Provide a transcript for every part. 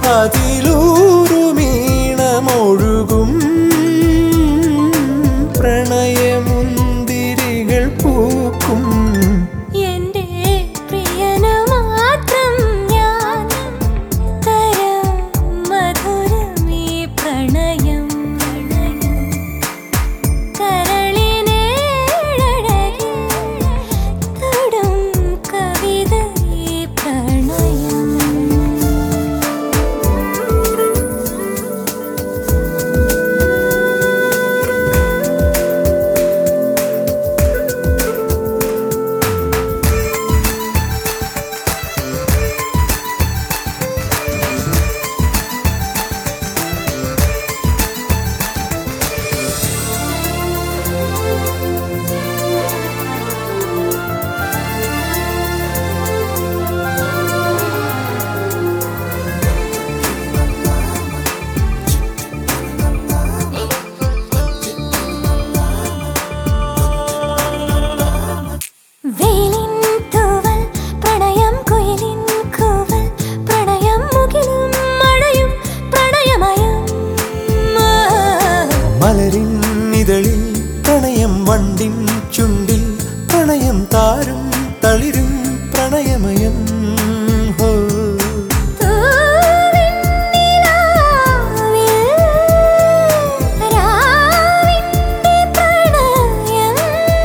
അതിലൂറുമീണമൊഴുകും പ്രണയമുന്തിരികൾ പൂക്കും എന്റെ പ്രിയനു മാത്രം ഞാൻ തരം മധുരമീ പ്രണയം കരളിനേഴഴകിൽ തൊടും കവിത ഈ പ്രണയം വെയിലിൻ തൂവൽ പ്രണയം കുയിലിൻ കൂവൽ പ്രണയം മുകിലും മഴയും പ്രണയമയം മലരിൻ ഇതളിൽ പ്രണയം വണ്ടിൻ ചുണ്ടിൽ പ്രണയം താരും തളിരും പ്രണയമയം ഹോ തൂവിൻ നിലാവിൽ രാവിന്റെ പ്രണയം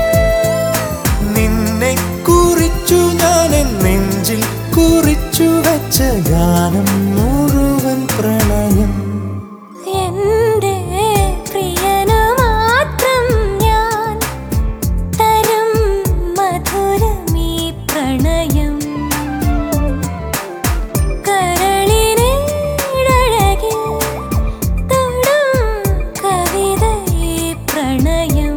നിന്നെ കുറിച്ചു ഞാൻ എൻ നെഞ്ചിൽ കുറിച്ചു വെച്ച ഗാനം മുഴുവൻ പ്രണയം എന്റെ പ്രിയനു മാത്രം ഞാൻ തരും മധുരമീ പ്രണയം കരളിനേഴഴകിൽ തൊടും കവിത ഈ പ്രണയം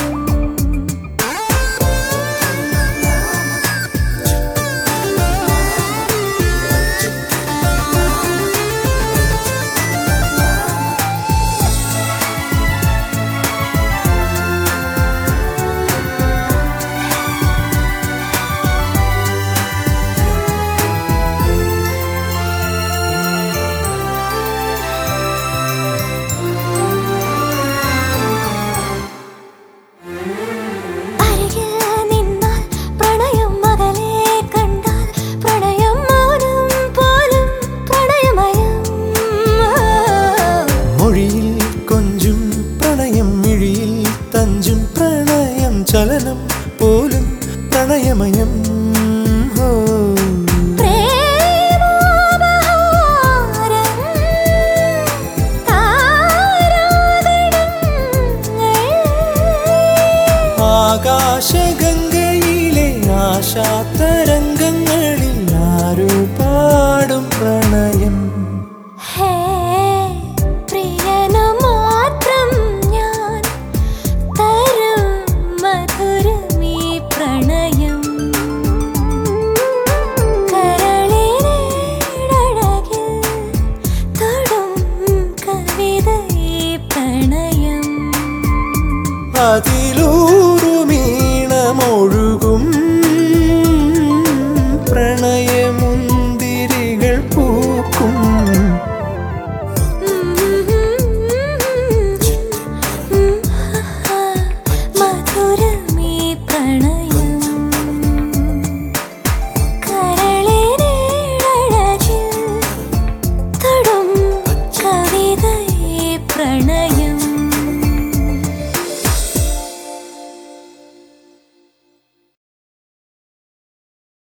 അരികിൽ നിന്നാൽ പ്രണയം മകളെ കണ്ടാൽ പ്രണയം മൗനം പോലും പ്രണയമയം മൊഴിയിൽ കൊഞ്ചും പ്രണയം മിഴിയിൽ തഞ്ചും പ്രണയം ചലനം പോലും പ്രണയമയം ഹോ പ്രേമോപഹാരം താരാഗണങ്ങൾ ആകാശഗംഗയിലെ ആശാതരംഗങ്ങളിൽ ആരു പാടും പ്രണയം ഹേ പ്രിയനു മാത്രം ഞാൻ തരും മധുരമീ പ്രണയം കരളിനേഴഴകിൽ തൊടും കവിത ഈ പ്രണയം അതിലൂറുമീണമൊഴുകും